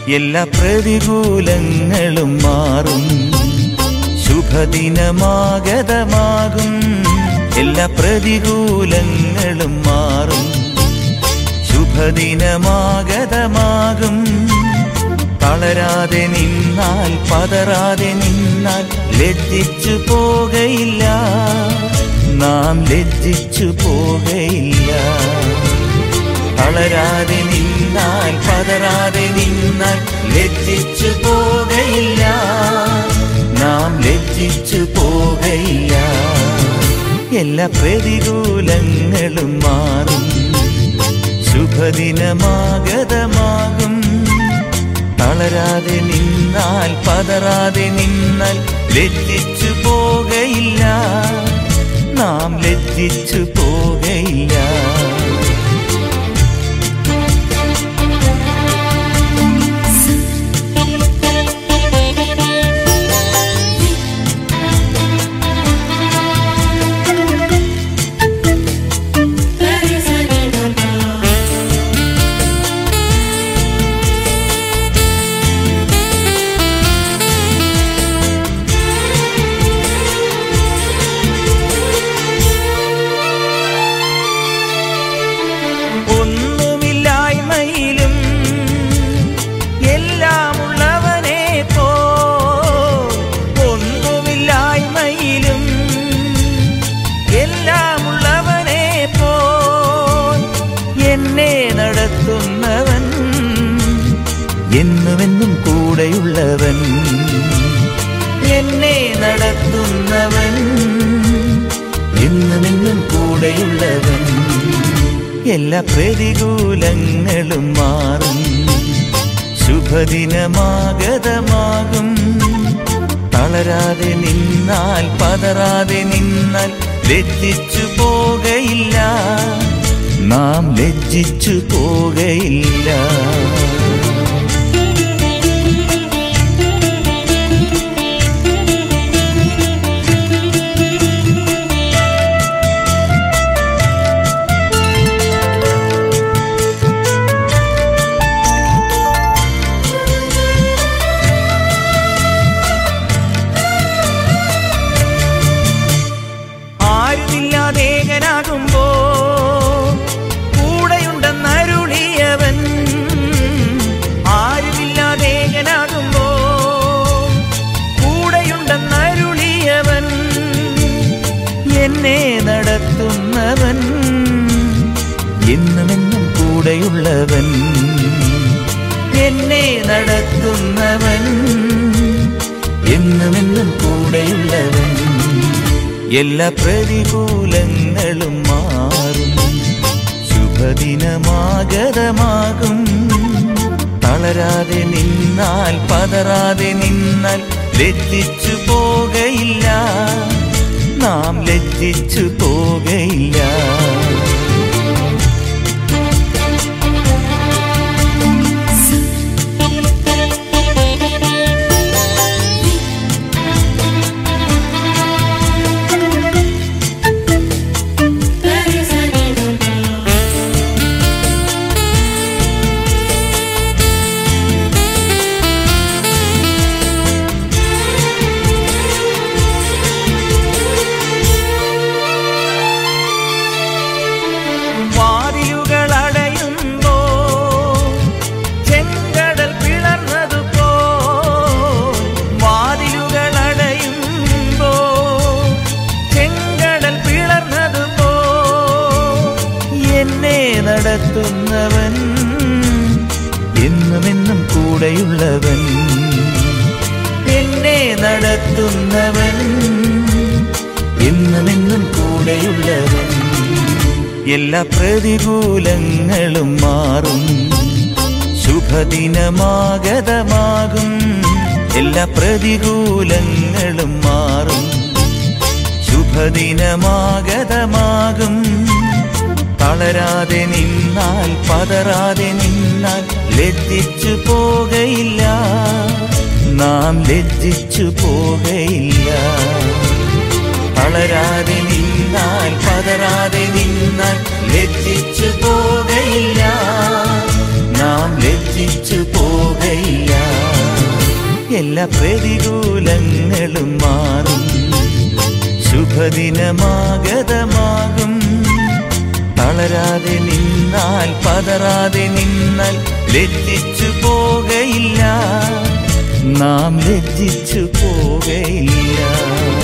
എല്ലാ പ്രതികൂലങ്ങളും മാറും ശുഭദിനമാഗതമാകും എല്ലാ പ്രതികൂലങ്ങളും മാറും ശുഭദിനമാഗതമാകും തളരാതെ നിന്നാൽ പതറാതെ നിന്നാൽ ലജ്ജിച്ചു പോകയില്ല നാം ലജ്ജിച്ചു പോകയില്ല തളരാതെ നിന്നാൽ പതറാതെ നിന്നാൽ ലജ്ജിച്ചു പോകയില്ല നാം ലജ്ജിച്ചു പോകയില്ല എല്ലാ പ്രതികൂലങ്ങളും മാറും ശുഭദിനമാഗതമാകും തളരാതെ നിന്നാൽ പതറാതെ നിന്നാൽ ലജ്ജിച്ചു പോകയില്ല നാം ലജ്ജിച്ചു പോകയില്ല ഒന്നുമില്ലായ്മയിലും എല്ലാമുള്ളവനെ പോ ഒന്നുമില്ലായ്മയിലും എല്ലാമുള്ളവനെ പോ എന്നെ നടത്തുന്നവൻ എന്നുമെന്നും കൂടെയുള്ളവൻ എന്നെ നടത്തുന്നവൻ എന്നുമെന്നും കൂടെയുള്ളവൻ എല്ലാ പ്രതികൂലങ്ങളും മാറും ശുഭദിനമാഗതമാകും തളരാതെ നിന്നാൽ പതറാതെ നിന്നാൽ ലജ്ജിച്ചു പോകയില്ല നാം ലജ്ജിച്ചു പോകയില്ല ആരുമില്ലാതേകനാകുമ്പോ കൂടെയുണ്ടെന്നരുളിയവൻ ആരുമില്ലാതേകനാകുമ്പോ കൂടെയുണ്ടെന്നരുളിയവൻ എന്നെ നടത്തുന്നവൻ എന്നുമെന്നും കൂടെയുള്ളവൻ എന്നെ നടത്തുന്നവൻ എന്നുമെന്നും കൂടെയുള്ളവൻ എല്ലാ പ്രതികൂലങ്ങളും മാറും ശുഭദിനമാഗതമാകും തളരാതെ നിന്നാൽ പതറാതെ നിന്നാൽ ലജ്ജിച്ചു പോകയില്ല നാം ലജ്ജിച്ചു പോകയില്ല വാതിലുകൾ അടയുമ്പോ ചെങ്കടൽ പിളർന്നതുപോ വാതിലുകൾ അടയുമ്പോ ചെങ്കടൽ പിളർന്നതുപോ എന്നെ നടത്തുന്നവൻ എന്നുമെന്നും കൂടെയുള്ളവൻ എന്നെ നടത്തുന്നവൻ എന്നുമെന്നും കൂടെയുള്ളവൻ എല്ലാ പ്രതികൂലങ്ങളും മാറും ശുഭദിനമാഗതമാകും എല്ലാ പ്രതികൂലങ്ങളും മാറും ശുഭദിനമാഗതമാകും തളരാതെ നിന്നാൽ പതറാതെ നിന്നാൽ ലജ്ജിച്ചു പോകയില്ല നാം ലജ്ജിച്ചു പോകയില്ല തളരാതെ നിന്നാൽ പതറാതെ നിന്നാൽ ലജ്ജിച്ചു പോകയില്ല നാം ലജ്ജിച്ചു പോകയില്ല എല്ലാ പ്രതികൂലങ്ങളും മാറും ശുഭദിനമാഗതമാകും തളരാതെ നിന്നാൽ പതറാതെ നിന്നാൽ ലജ്ജിച്ചു പോകയില്ല നാം ലജ്ജിച്ചു പോകയില്ല